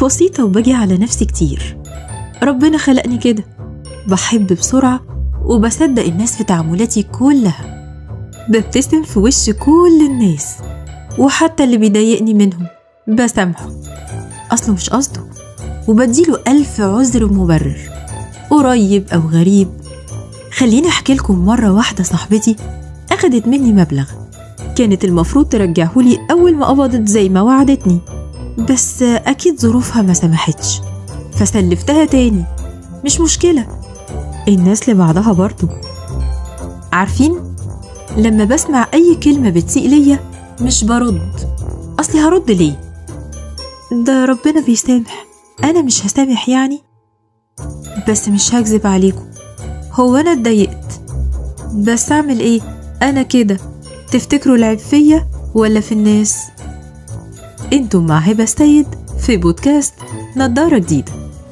بسيطة وباجي على نفسي كتير ربنا خلقني كده بحب بسرعة وبصدق الناس في تعاملاتي كلها ببتسم في وش كل الناس وحتى اللي بيضايقني منهم بسامحه أصله مش قصده وبديله ألف عذر ومبرر قريب أو غريب خليني أحكي لكم مرة واحدة صاحبتي أخدت مني مبلغ كانت المفروض ترجعهولي أول ما قبضت زي ما وعدتني بس أكيد ظروفها ما سمحتش فسلفتها تاني مش مشكلة الناس لبعضها برضو عارفين لما بسمع أي كلمة بتسيء ليا مش برد أصلي هرد ليه ده ربنا بيسامح أنا مش هسامح يعني بس مش هكذب عليكم هو أنا اتضايقت بس أعمل إيه أنا كده تفتكروا العيب فيا ولا في الناس انتم مع هبة السيد في بودكاست نضارة جديدة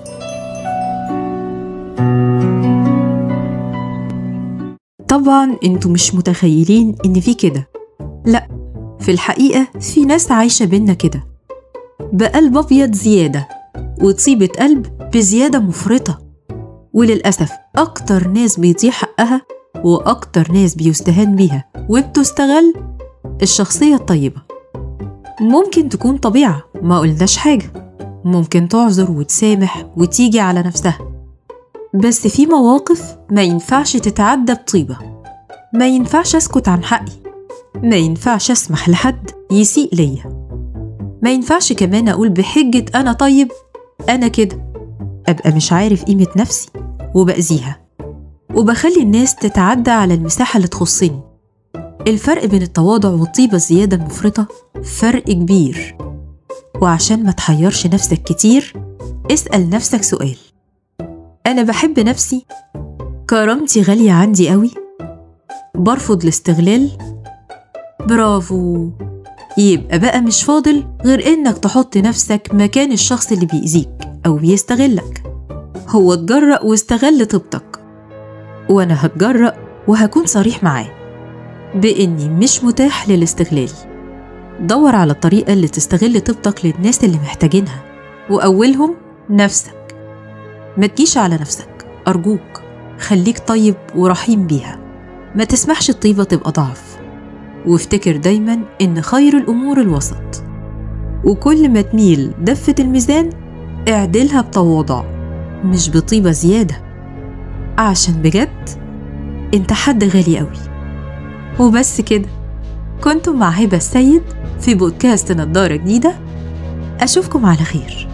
طبعا انتم مش متخيلين ان في كده لا في الحقيقة في ناس عايشة بينا كده بقلب أبيض زيادة وطيبة قلب بزيادة مفرطة وللأسف أكتر ناس بيضيع حقها وأكتر ناس بيستهان بيها وبتستغل الشخصية الطيبة ممكن تكون طبيعة ما قلناش حاجة ممكن تعذر وتسامح وتيجي على نفسها بس في مواقف ما ينفعش تتعدى بطيبة ما ينفعش أسكت عن حقي ما ينفعش أسمح لحد يسيء ليا ما ينفعش كمان أقول بحجة أنا طيب أنا كده أبقى مش عارف قيمة نفسي وبأذيها وبخلي الناس تتعدى على المساحة اللي تخصني الفرق بين التواضع والطيبة الزيادة المفرطة فرق كبير وعشان ما تحيرش نفسك كتير اسأل نفسك سؤال أنا بحب نفسي كرامتي غالية عندي قوي برفض الاستغلال برافو يبقى بقى مش فاضل غير إنك تحط نفسك مكان الشخص اللي بيأذيك أو بيستغلك هو اتجرأ واستغل طيبتك وأنا هتجرأ وهكون صريح معاه بإني مش متاح للاستغلال دور على الطريقة اللي تستغل طيبتك للناس اللي محتاجينها وأولهم نفسك ما تجيش على نفسك أرجوك خليك طيب ورحيم بيها ما تسمحش الطيبة تبقى ضعف وافتكر دايما إن خير الأمور الوسط وكل ما تميل دفة الميزان اعدلها بتواضع مش بطيبة زيادة عشان بجد انت حد غالي قوي وبس كده كنتم مع هبة السيد في بودكاست نضارة جديدة أشوفكم على خير